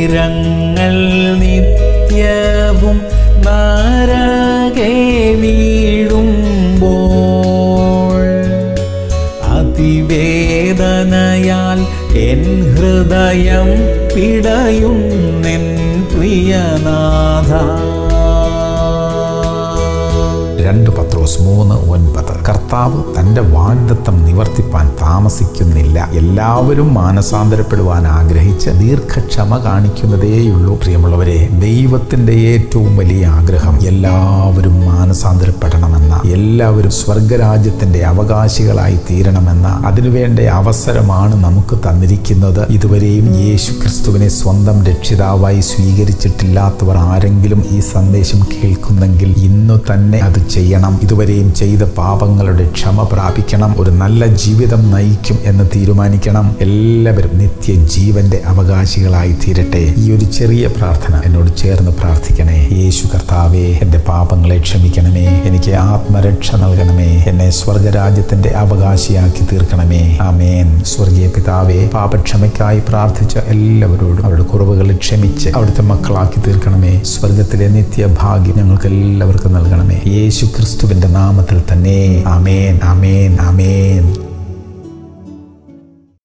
ശരീരങ്ങൾ നിത്യവും നരകെ വീഴുമ്പോൾ അതിവേദനയാൽ എൻ ഹൃദയം പിടയുന്നെൻ പ്രിയനാഥ രണ്ട് പത്രോസ് മൂന്ന് ഒൻപത് കർത്താവ് തന്റെ വാഗ്ദത്തം നിവർത്തിപ്പാൻ താമസിക്കുന്നില്ല എല്ലാവരും മാനസാന്തരപ്പെടുവാൻ ആഗ്രഹിച്ച് ദീർഘക്ഷമ കാണിക്കുന്നതേയുള്ളൂ പ്രിയമുള്ളവരെ ദൈവത്തിന്റെ ഏറ്റവും വലിയ ആഗ്രഹം എല്ലാവരും മാനസാന്തരപ്പെടണമെന്ന എല്ലാവരും സ്വർഗരാജ്യത്തിന്റെ അവകാശികളായി തീരണമെന്ന അതിനുവേണ്ട അവസരമാണ് നമുക്ക് തന്നിരിക്കുന്നത് ഇതുവരെയും യേശു ക്രിസ്തുവിനെ സ്വന്തം രക്ഷിതാവായി സ്വീകരിച്ചിട്ടില്ലാത്തവർ ആരെങ്കിലും ഈ സന്ദേശം കേൾക്കുന്നെങ്കിൽ ഇന്നു തന്നെ അത് ചെയ്യണം ഇതുവരെയും ചെയ്ത പാപങ്ങളുടെ ക്ഷമ പ്രാപിക്കണം ഒരു നല്ല ജീവിതം നയിക്കും എന്ന് തീരുമാനിക്കണം എല്ലാവരും നിത്യജീവന്റെ അവകാശികളായി തീരട്ടെ ഈ ഒരു ചെറിയ പ്രാർത്ഥന എന്നോട് ചേർന്ന് പ്രാർത്ഥിക്കണേ യേശു കർത്താവേ എൻ്റെ പാപങ്ങളെ ക്ഷമിക്കണമേ എനിക്ക് ആത്മരക്ഷ നൽകണമേ എന്നെ സ്വർഗരാജ്യത്തിന്റെ അവകാശിയാക്കി തീർക്കണമേ ആമേൻ സ്വർഗീയ പിതാവേ പാപക്ഷമയ്ക്കായി പ്രാർത്ഥിച്ച എല്ലാവരോടും അവരുടെ കുറവുകളെ ക്ഷമിച്ച് അവിടുത്തെ മക്കളാക്കി തീർക്കണമേ സ്വർഗത്തിലെ നിത്യഭാഗ്യം ഞങ്ങൾക്ക് എല്ലാവർക്കും നൽകണമേ യേശു ക്രിസ്തുവിന്റെ നാമത്തിൽ തന്നെ ആമേൻ ആമേൻ ആമേൻ